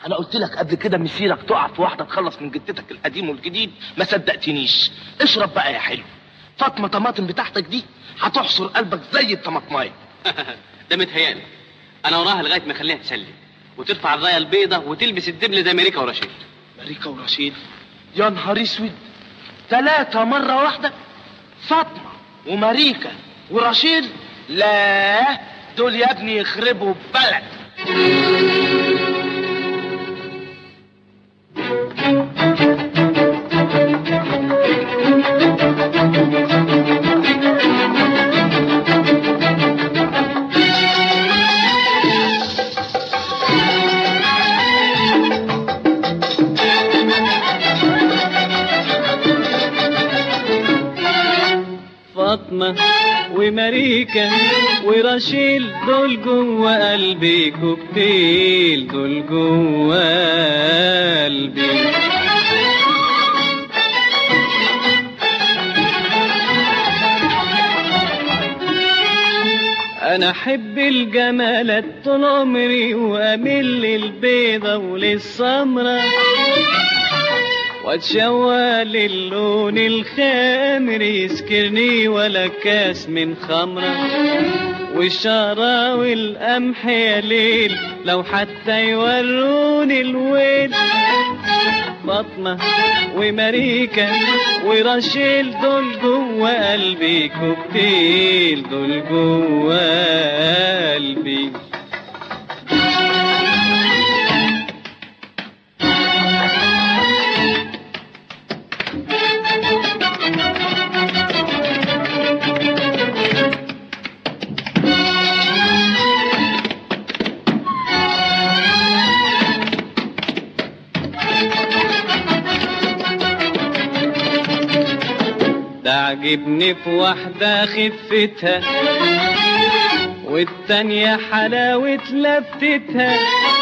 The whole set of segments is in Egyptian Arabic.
انا قلت لك قبل كده مسيرك تقع في واحده تخلص من جدتك القديم والجديد ما صدقتنيش اشرب بقى يا حلو فاطمه طماطم بتاعتك دي هتحصر قلبك زي الطماطمايه ده متهيألي انا وراها لغايه ما اخليها تسلم وترفع الرايه البيضة وتلبس الدبل زي ميريكا ورشيد ماريكا ورشيد يا نهار اسود ثلاثة مرة واحدة فاطمة وماريكا ورشيد لا دول يا ابني يخربوا بلد فاطمة وماريكا ورشيل دول جوا قلبي كوكتيل دول جوا قلبي انا احب الجمالات طول عمري واميل للبيضة وللسمرة واتشوى للون الخامر يسكرني ولا كاس من خمرة والشارة والقمح يا ليل لو حتى يوروني الويل فاطمة وماريكا ورشيل دول جوا قلبي كوكتيل دول جوا قلبي ده عجبني في واحدة خفتها والتانية حلاوة لفتها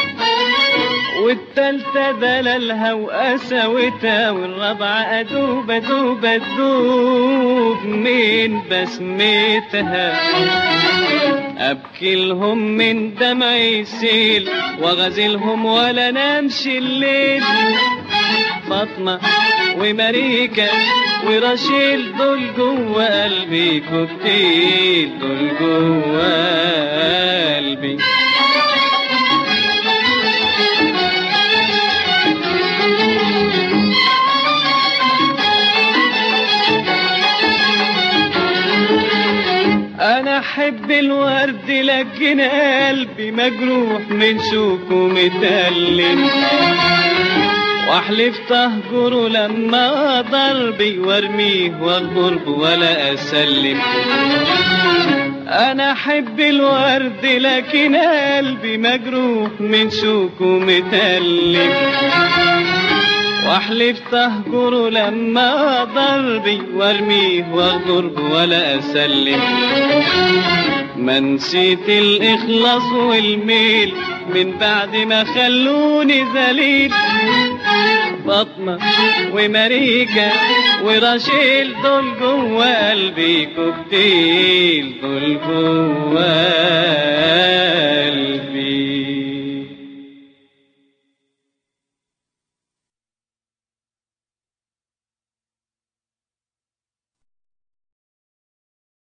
والتالتة دلالها وقساوتها والرابعة أدوب أدوب أدوب من بسمتها أبكي لهم من دمعي سيل وغزلهم ولا نمشي الليل فاطمة وماريكا ورشيل دول جوا قلبي كوكتيل دول جوا قلبي انا احب الورد لكن قلبي مجروح من شوكه متألم واحلف تهجره لما ضربي وارميه واغرب ولا اسلم انا احب الورد لكن قلبي مجروح من شوكه متألم واحلف تهجره لما ضربي وارميه واغرب ولا اسلم ما نسيت الاخلاص والميل من بعد ما خلوني ذليل فاطمة وماريكا ورشيل دول جوا قلبي كوكتيل دول جوا